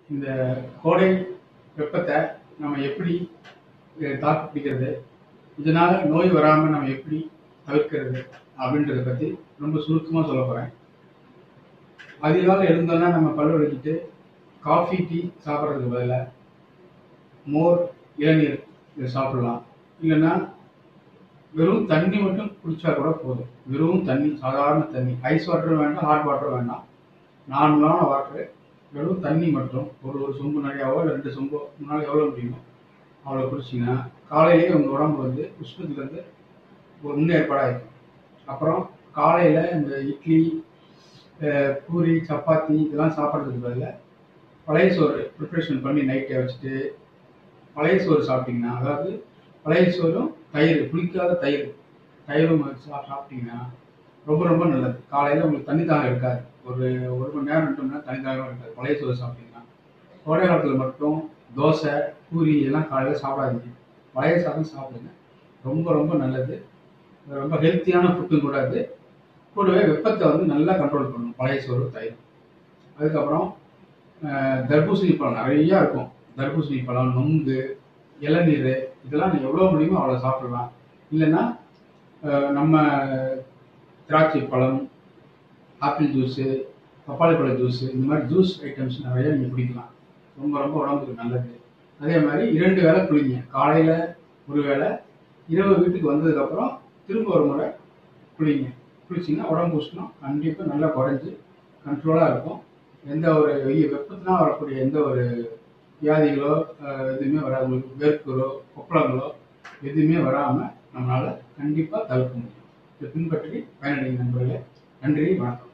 இந்த கோடை வெப்பத்தை நம்ம எப்படி அஹ், தாக்கு பிடிக்கிறது இதனால நோய் வராமல் நம்ம எப்படி தவிர்க்கிறது அப்படின்றத பற்றி ரொம்ப சுருக்கமாக சொல்ல போகிறேன் அதிகாலை எழுந்தோன்னா நம்ம பல்லு விளக்கிட்டு காஃபி டீ சாப்பிட்றதுக்கு பதிலாக மோர் இளநீர் இதை சாப்பிடலாம் இல்லைன்னா வெறும் தண்ணி மட்டும் குடிச்சா கூட போதும் வெறும் தண்ணி சாதாரண தண்ணி ஐஸ் வாட்டரும் வேண்டாம் ஹாட் வாட்டரும் வேண்டாம் நார்மலான வாட்டர் வெறும் தண்ணி மட்டும் ஒரு ஒரு சொம்பு நிறையாவோ இல்லை ரெண்டு சொம்போ முன்னால் எவ்வளோ முடியுமோ அவ்வளோ குடிச்சிங்கன்னா காலையிலேயே உங்கள் உடம்பு வந்து உஷ்ணத்துலேருந்து ஒரு முன்னேற்பாடாக இருக்கும் அப்புறம் காலையில் இந்த இட்லி அஹ், பூரி சப்பாத்தி இதெல்லாம் சாப்பிட்றதுக்கு பதிலாக பழைய சோறு ப்ரிப்ரேஷன் பண்ணி நைட்டே வச்சுட்டு பழைய சோறு சாப்பிட்டீங்கன்னா அதாவது பழைய சோறும் தயிர் புளிக்காத தயிர் தயிரும் வச்சு சா- சாப்பிட்டீங்கன்னா ரொம்ப ரொம்ப நல்லது காலையில் உங்களுக்கு தண்ணி தாகம் இருக்காது ஒரு ஒரு மணி நேரம் ரெண்டு மணி நேரம் தண்ணி தாகம் இருக்காது பழைய சோறு சாப்பிட்டீங்கன்னா கோடை காலத்தில் மட்டும் தோசை பூரி இதெல்லாம் காலையில் சாப்பிடாதீங்க பழைய சாதம் சாப்பிடுங்க ரொம்ப ரொம்ப நல்லது ரொம்ப ஹெல்த்தியான ஃபுட்டும் கூட அது கூடவே வெப்பத்தை வந்து நல்லா கண்ட்ரோல் பண்ணும் பழைய சோறு தயிர் அதுக்கப்புறம் அஹ், தர்பூசணி பழம் நிறையா இருக்கும் தர்பூசணி பழம் நொங்கு இளநீர் இதெல்லாம் நீ எவ்வளோ முடியுமோ அவ்வளோ சாப்பிடலாம் இல்லைன்னா அஹ், நம்ம திராட்சை பழம் ஆப்பிள் ஜூஸு பப்பாளி பழ ஜூஸு இந்த மாதிரி ஜூஸ் ஐட்டம்ஸ் நிறைய நீங்கள் குடிக்கலாம் ரொம்ப ரொம்ப உடம்புக்கு நல்லது அதே மாதிரி இரண்டு வேளை குளிங்க காலையில் ஒரு வேளை இரவு வீட்டுக்கு வந்ததுக்கப்புறம் திரும்ப ஒரு முறை குளிங்க குளிச்சிங்கன்னா உடம்பு உஷ்ணம் கண்டிப்பாக நல்லா குறைஞ்சி கண்ட்ரோலாக இருக்கும் எந்த ஒரு வெய்ய வெப்பத்தினால் வரக்கூடிய எந்த ஒரு வியாதிகளோ அஹ், எதுவுமே வராது உங்களுக்கு வேர்க்குறோ கொப்பளங்களோ எதுவுமே வராமல் நம்மளால் கண்டிப்பாக தவிர்க்க முடியும் இதை பின்பற்றி பயனடைங்க நண்பர்களே நன்றி வணக்கம்